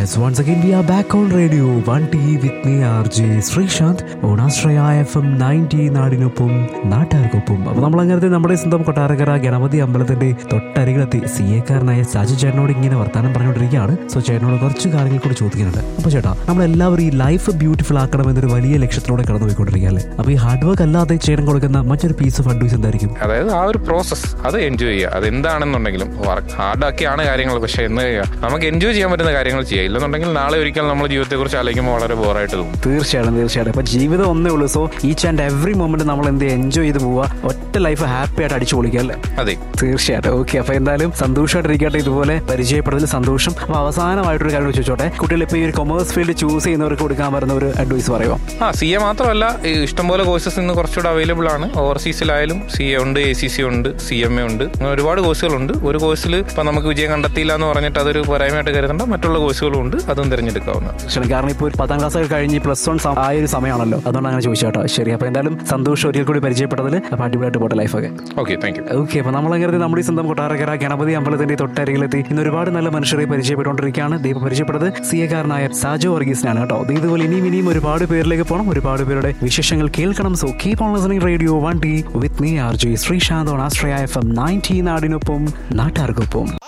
Yes, once again we are back on radio 1T with me RJ Sreesanth on Astraya FM 90 നാടിനൊപ്പം നാട്ടുകാർക്കൊപ്പം അപ്പൊ നമ്മൾ അങ്ങനത്തെ നമ്മുടെ സ്വന്തം കൊട്ടാരക്കര ഗണപതി അമ്പലത്തിന്റെ തൊട്ടരികിലെത്തി സി എക്കാരനായ സാജു ചേട്ടനോട് ഇങ്ങനെ വർത്താനം പറഞ്ഞുകൊണ്ടിരിക്കുകയാണ് സോ ചേട്ടനോട് കുറച്ച് കാര്യങ്ങൾ കൂടി ചോദിക്കുന്നുണ്ട് അപ്പൊ ചേട്ടാ നമ്മളെല്ലാവരും ഈ ലൈഫ് ബ്യൂട്ടിഫുൾ ആക്കണം എന്നൊരു വലിയ ലക്ഷ്യത്തിലൂടെ കടന്നു പോയിക്കൊണ്ടിരിക്കുകയല്ലേ അപ്പൊ ഈ ഹാർഡ് വർക്ക് അല്ലാതെ ചേട്ടൻ കൊടുക്കുന്ന മറ്റൊരു പീസ് ഓഫ് അഡ്വൈസ് എന്തായിരിക്കും അതായത് ആ ഒരു പ്രോസസ്സ് അത് എൻജോയ് ചെയ്യുക അത് എന്താണെന്നുണ്ടെങ്കിലും വർക്ക് ഹാർഡാക്കിയാണ് കാര്യങ്ങൾ പക്ഷെ എന്ന് ചെയ്യുക നമുക്ക് എൻജോയ് ചെയ്യാൻ പറ്റുന്ന കാര്യങ്ങൾ ചെയ്യുക ഇല്ലെന്നുണ്ടെങ്കിൽ നാളെ ഒരിക്കൽ നമ്മൾ ജീവിതത്തെക്കുറിച്ച് ആലോചിക്കുമ്പോൾ വളരെ ബോറായിട്ട് തോന്നും തീർച്ചയായിട്ടും തീർച്ചയായിട്ടും ഇപ്പൊ ജീവിതം ഒന്നേ ഉള്ളൂ so each and every moment നമ്മൾ എന്ത് എൻജോയ് ചെയ്ത് പോവുക ഒറ്റ ലൈഫ് ഹാപ്പി ആയിട്ട് അടിച്ചു പൊളിക്കുക അല്ലേ അതെ തീർച്ചയായിട്ടും ഓക്കെ അപ്പൊ എന്തായാലും സന്തോഷമായിട്ടിരിക്കട്ടെ ഇതുപോലെ പരിചയപ്പെടുന്നതിൽ സന്തോഷം അപ്പൊ അവസാനമായിട്ടൊരു കാര്യം ചോദിച്ചോട്ടെ കുട്ടികൾ ഇപ്പൊ ഈ ഒരു കൊമേഴ്സ് ഫീൽഡ് ചൂസ് ചെയ്യുന്നവർക്ക് കൊടുക്കാൻ പറ്റുന്ന ഒരു അഡ്വൈസ് പറയുമോ ആ സി എ മാത്രമല്ല ഈ ഇഷ്ടംപോലെ കോഴ്സസ് ഇന്ന് കുറച്ചുകൂടെ അവൈലബിൾ ആണ് ഓവർസീസിലായാലും സി എ ഉണ്ട് എ സി സി ഉണ്ട് സി എം എ ഉണ്ട് അങ്ങനെ ഒരുപാട് കോഴ്സുകളുണ്ട് ഒരു കോഴ്സിൽ ഇപ്പം നമുക്ക് വിജയം കണ്ടെത്തിയില്ല എന്ന് പറഞ്ഞിട്ട് അതൊരു പോരായ്മയായിട്ട് കരുതേണ്ട മറ്റുള്ള കോഴ്സുകളും ഉണ്ട് അതും തിരഞ്ഞെടുക്കാവുന്ന ശരി കാരണം ഇപ്പോൾ ഒരു പത്താം ക്ലാസ് ഒക്കെ കഴിഞ്ഞ് പ്ലസ് വൺ ആ ഒരു സമയമാണല്ലോ അതുകൊണ്ട് അങ്ങനെ ചോദിച്ചാട്ടോ ശരി അപ്പൊ എന്തായാലും സന്തോഷം ഒരിക്കൽ കൂടി പരിചയപ്പെട്ടതിൽ അപ്പൊ അടിപൊളിയായിട്ട് പോട്ടെ ലൈഫൊക്കെ ഓക്കെ താങ്ക് യു ഓക്കെ അപ്പൊ നമ്മളങ്ങനെ നമ്മുടെ ഈ സ്വന്തം കൊട്ടാരക്കര ഗണപതി അമ്പലത്തിന്റെ തൊട്ടരികിലെത്തി ഇന്ന് ഒരുപാട് നല്ല മനുഷ്യരെ പരിചയപ്പെട്ടുകൊണ്ടിരിക്കുകയാണ് ദീപ പരിചയപ്പെട്ടത് സി എക്കാരനായ സാജോ വർഗീസിനാണ് കേട്ടോ ദേ ഇതുപോലെ ഇനിയും ഇനിയും ഒരുപാട് പേരിലേക്ക് പോകണം ഒരുപാട് പേരുടെ വിശേഷങ്ങൾ കേൾക്കണം so keep on listening radio one tea with me R J Sreesanth on Ashraya F M ninety നാടിനൊപ്പം നാട്ടുകാർക്കൊപ്പം